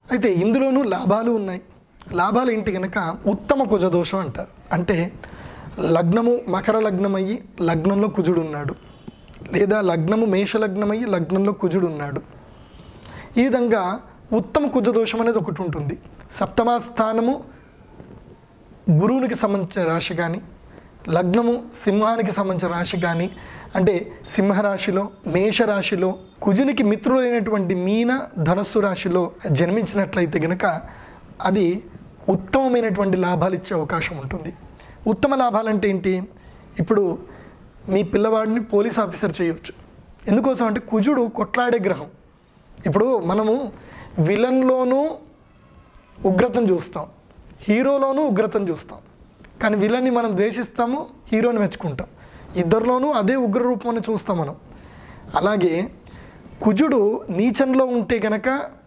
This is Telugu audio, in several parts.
అయితే ఇందులోనూ లాభాలు ఉన్నాయి లాభాలు ఏంటి కనుక ఉత్తమ కుజదోషం అంటారు అంటే లగ్నము మకర లగ్నం అయ్యి లగ్నంలో కుజుడు ఉన్నాడు లేదా లగ్నము మేష లగ్నం అయ్యి లగ్నంలో కుజుడు ఉన్నాడు ఈ విధంగా ఉత్తమ కుజదోషం అనేది ఒకటి ఉంటుంది సప్తమ స్థానము గురువునికి సంబంధించిన రాశి కానీ లగ్నము సింహానికి సంబంధించిన రాశి కానీ అంటే సింహరాశిలో మేషరాశిలో కుజునికి మిత్రులైనటువంటి మీన ధనస్సు రాశిలో జన్మించినట్లయితే గనక అది ఉత్తమమైనటువంటి లాభాలు ఇచ్చే అవకాశం ఉంటుంది ఉత్తమ లాభాలు అంటే ఏంటి ఇప్పుడు మీ పిల్లవాడిని పోలీస్ ఆఫీసర్ చేయవచ్చు ఎందుకోసం అంటే కుజుడు కొట్లాడే గ్రహం ఇప్పుడు మనము విలన్లోనూ ఉగ్రతను చూస్తాం హీరోలోనూ ఉగ్రతను చూస్తాం కానీ విలన్ని మనం ద్వేషిస్తాము హీరోని మెచ్చుకుంటాం ఇద్దరిలోనూ అదే ఉగ్ర రూపాన్ని చూస్తాం మనం అలాగే కుజుడు నీచంలో ఉంటే గనక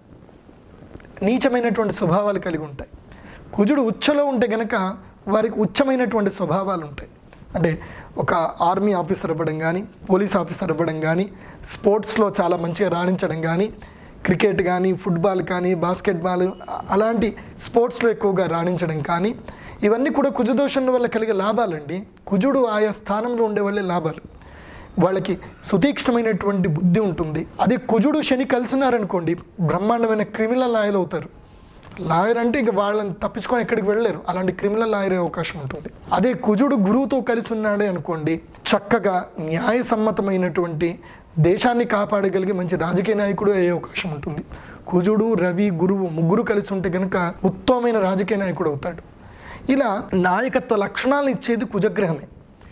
నీచమైనటువంటి స్వభావాలు కలిగి ఉంటాయి కుజుడు ఉచ్చలో ఉంటే గనక వారికి ఉచ్చమైనటువంటి స్వభావాలు ఉంటాయి అంటే ఒక ఆర్మీ ఆఫీసర్ అవ్వడం కానీ పోలీస్ ఆఫీసర్ అవ్వడం కానీ స్పోర్ట్స్లో చాలా మంచిగా రాణించడం కానీ క్రికెట్ కానీ ఫుట్బాల్ కానీ బాస్కెట్బాల్ అలాంటి స్పోర్ట్స్లో ఎక్కువగా రాణించడం కానీ ఇవన్నీ కూడా కుజదోషం వల్ల కలిగే లాభాలండి కుజుడు ఆయా స్థానంలో ఉండే వాళ్ళే లాభాలు వాళ్ళకి సుతీక్ష్ణమైనటువంటి బుద్ధి ఉంటుంది అదే కుజుడు శని కలిసినారనుకోండి బ్రహ్మాండమైన క్రిమినల్ లాయర్ అవుతారు లాయర్ అంటే ఇక వాళ్ళని తప్పించుకొని ఎక్కడికి వెళ్ళలేరు అలాంటి క్రిమినల్ లాయర్ అయ్యే అవకాశం ఉంటుంది అదే కుజుడు గురువుతో కలిసి ఉన్నాడే అనుకోండి చక్కగా న్యాయసమ్మతమైనటువంటి దేశాన్ని కాపాడగలిగే మంచి రాజకీయ నాయకుడు అయ్యే అవకాశం ఉంటుంది కుజుడు రవి గురువు ముగ్గురు కలిసి ఉంటే కనుక ఉత్తమమైన రాజకీయ నాయకుడు అవుతాడు ఇలా నాయకత్వ లక్షణాలను ఇచ్చేది కుజగ్రహమే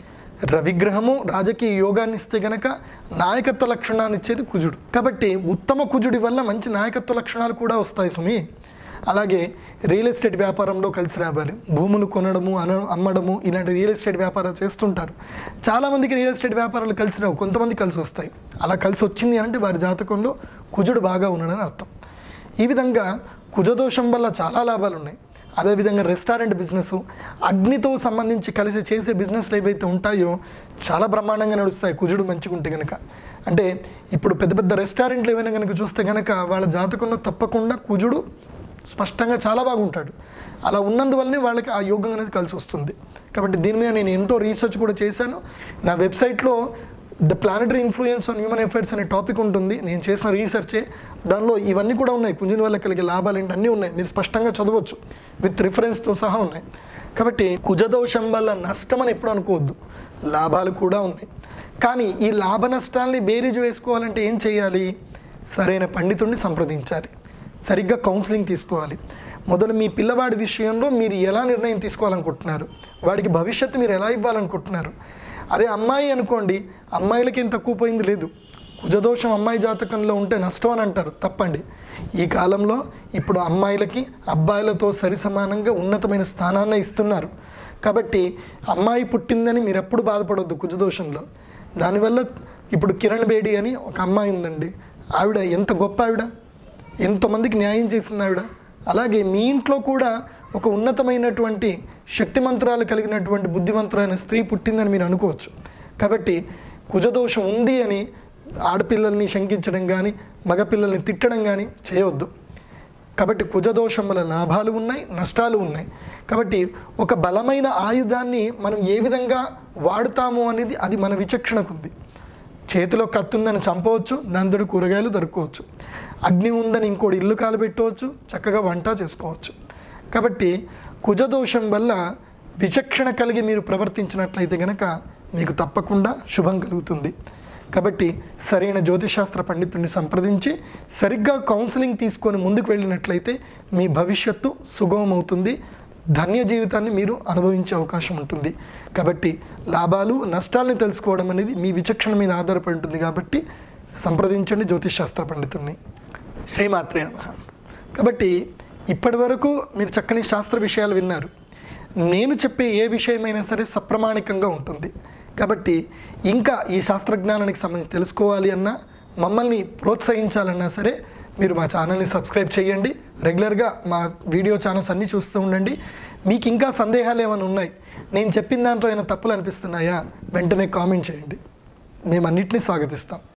రవిగ్రహము రాజకీయ యోగాన్ని ఇస్తే గనక నాయకత్వ లక్షణాన్ని ఇచ్చేది కుజుడు కాబట్టి ఉత్తమ కుజుడి వల్ల మంచి నాయకత్వ లక్షణాలు కూడా వస్తాయి సుమి అలాగే రియల్ ఎస్టేట్ వ్యాపారంలో కలిసి రావాలి భూములు కొనడము అన అమ్మడము ఇలాంటి రియల్ ఎస్టేట్ వ్యాపారాలు చేస్తుంటారు చాలామందికి రియల్ ఎస్టేట్ వ్యాపారాలు కలిసి రావు కొంతమంది కలిసి వస్తాయి అలా కలిసి వచ్చింది అంటే వారి జాతకంలో కుజుడు బాగా ఉన్నాడని అర్థం ఈ విధంగా కుజదోషం వల్ల చాలా లాభాలు ఉన్నాయి అదేవిధంగా రెస్టారెంట్ బిజినెస్ అగ్నితో సంబంధించి కలిసి చేసే బిజినెస్లు ఏవైతే ఉంటాయో చాలా బ్రహ్మాండంగా నడుస్తాయి కుజుడు మంచిగా ఉంటే కనుక అంటే ఇప్పుడు పెద్ద పెద్ద రెస్టారెంట్లు ఏమైనా కనుక చూస్తే కనుక వాళ్ళ జాతకంలో తప్పకుండా కుజుడు స్పష్టంగా చాలా బాగుంటాడు అలా ఉన్నందువల్లనే వాళ్ళకి ఆ యోగం అనేది కలిసి వస్తుంది కాబట్టి దీని మీద నేను ఎంతో రీసెర్చ్ కూడా చేశాను నా వెబ్సైట్లో the planetary influence on human affairs అనే టాపిక్ ఉంటుంది నేను చేసిన రీసెర్చే దానిలో ఇవన్నీ కూడా ఉన్నాయి కుజుని వల్ల కలిగే లాభాలు ఏంటి అన్నీ ఉన్నాయి మీరు స్పష్టంగా చదవచ్చు విత్ రిఫరెన్స్తో సహా ఉన్నాయి కాబట్టి కుజదోషం వల్ల నష్టం అని ఎప్పుడు అనుకోవద్దు లాభాలు కూడా ఉన్నాయి కానీ ఈ లాభ నష్టాల్ని బేరీజు వేసుకోవాలంటే ఏం చేయాలి సరైన పండితుడిని సంప్రదించాలి సరిగ్గా కౌన్సిలింగ్ తీసుకోవాలి మొదలు మీ పిల్లవాడి విషయంలో మీరు ఎలా నిర్ణయం తీసుకోవాలనుకుంటున్నారు వాడికి భవిష్యత్తు మీరు ఎలా ఇవ్వాలనుకుంటున్నారు అదే అమ్మాయి అనుకోండి అమ్మాయిలకి ఏం తక్కువ పోయింది లేదు కుజదోషం అమ్మాయి జాతకంలో ఉంటే నష్టం అని అంటారు తప్పండి ఈ కాలంలో ఇప్పుడు అమ్మాయిలకి అబ్బాయిలతో సరి సమానంగా ఉన్నతమైన స్థానాన్ని ఇస్తున్నారు కాబట్టి అమ్మాయి పుట్టిందని మీరు ఎప్పుడు బాధపడవద్దు కుజదోషంలో దానివల్ల ఇప్పుడు కిరణ్ బేడి అని ఒక అమ్మాయి ఉందండి ఆవిడ ఎంత గొప్ప ఆవిడ ఎంతోమందికి న్యాయం చేసింది ఆవిడ అలాగే మీ ఇంట్లో కూడా ఒక ఉన్నతమైనటువంటి శక్తిమంతురాలు కలిగినటువంటి బుద్ధిమంతురైన స్త్రీ పుట్టిందని మీరు అనుకోవచ్చు కాబట్టి కుజదోషం ఉంది అని ఆడపిల్లల్ని శంకించడం కానీ మగపిల్లల్ని తిట్టడం కానీ చేయవద్దు కాబట్టి కుజదోషం వల్ల లాభాలు ఉన్నాయి నష్టాలు ఉన్నాయి కాబట్టి ఒక బలమైన ఆయుధాన్ని మనం ఏ విధంగా వాడుతాము అనేది అది మన విచక్షణకు ఉంది చేతిలో కత్తి ఉందని చంపవచ్చు దాంతో కూరగాయలు దొరుకోవచ్చు అగ్ని ఉందని ఇంకోటి ఇల్లు కాలబెట్టవచ్చు చక్కగా వంట చేసుకోవచ్చు కాబట్టి కుజదోషం వల్ల విచక్షణ కలిగి మీరు ప్రవర్తించినట్లయితే గనక మీకు తప్పకుండా శుభం కలుగుతుంది కాబట్టి సరైన జ్యోతిశాస్త్ర పండితుడిని సంప్రదించి సరిగ్గా కౌన్సిలింగ్ తీసుకొని ముందుకు వెళ్ళినట్లయితే మీ భవిష్యత్తు సుగమమవుతుంది ధన్య జీవితాన్ని మీరు అనుభవించే అవకాశం ఉంటుంది కాబట్టి లాభాలు నష్టాలని తెలుసుకోవడం అనేది మీ విచక్షణ మీద ఆధారపడి ఉంటుంది కాబట్టి సంప్రదించండి జ్యోతిష్ పండితుడిని శ్రీమాత్రే నమః కాబట్టి ఇప్పటి వరకు మీరు చక్కని శాస్త్ర విషయాలు విన్నారు నేను చెప్పే ఏ విషయమైనా సరే సప్రమాణికంగా ఉంటుంది కాబట్టి ఇంకా ఈ శాస్త్రజ్ఞానానికి సంబంధించి తెలుసుకోవాలి అన్నా మమ్మల్ని ప్రోత్సహించాలన్నా సరే మీరు మా ఛానల్ని సబ్స్క్రైబ్ చేయండి రెగ్యులర్గా మా వీడియో ఛానల్స్ అన్నీ చూస్తూ ఉండండి మీకు ఇంకా సందేహాలు ఏమైనా ఉన్నాయి నేను చెప్పిన దాంట్లో ఏమైనా తప్పులు అనిపిస్తున్నాయా వెంటనే కామెంట్ చేయండి మేము అన్నిటినీ స్వాగతిస్తాం